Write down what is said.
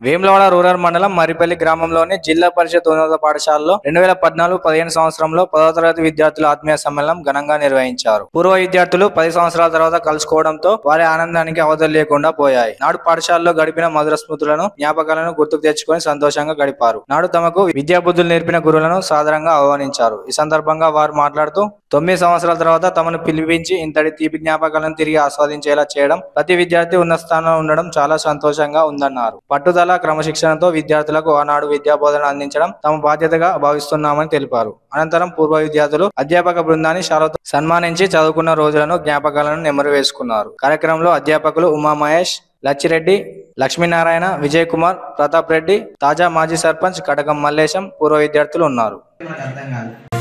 Vemulawada rural మండలం మరిపల్లి గ్రామంలోని జిల్లా పరిషత్ ఉన్నత పాఠశాలలో రెండు వేల పద్నాలుగు పదిహేను సంవత్సరంలో పదవ తరగతి విద్యార్థుల ఆత్మీయ సమ్మేళనం ఘనంగా నిర్వహించారు పూర్వ విద్యార్థులు పది సంవత్సరాల తర్వాత కలుసుకోవడంతో వారి ఆనందానికి అవధులు లేకుండా పోయాయి నాడు పాఠశాలలో గడిపిన మధుర స్మృతులను జ్ఞాపకాలను గుర్తుకు తెచ్చుకొని సంతోషంగా గడిపారు నాడు తమకు విద్యా బుద్ధులు నేర్పిన గురువులను సాదరంగా ఆహ్వానించారు ఈ సందర్భంగా వారు మాట్లాడుతూ తొమ్మిది సంవత్సరాల తర్వాత తమను పిలిపించి ఇంతటి తీపి జ్ఞాపకాలను తిరిగి ఆస్వాదించేలా చేయడం ప్రతి విద్యార్థి ఉన్న స్థానంలో ఉండడం చాలా సంతోషంగా ఉందన్నారు పట్టుదల క్రమశిక్షణతో విద్యార్థులకు ఆనాడు విద్యా బోధన అందించడం తమ బాధ్యతగా భావిస్తున్నామని తెలిపారు అనంతరం పూర్వ విద్యార్థులు అధ్యాపక బృందాన్ని శాలతో సన్మానించి చదువుకున్న రోజులను జ్ఞాపకాలను నెమరు వేసుకున్నారు కార్యక్రమంలో అధ్యాపకులు ఉమా మహేష్ లచ్చిరెడ్డి లక్ష్మీనారాయణ విజయ్ కుమార్ ప్రతాప్ రెడ్డి తాజా మాజీ సర్పంచ్ కటకం మల్లేశం పూర్వ విద్యార్థులు ఉన్నారు మనకు అర్థం కాదు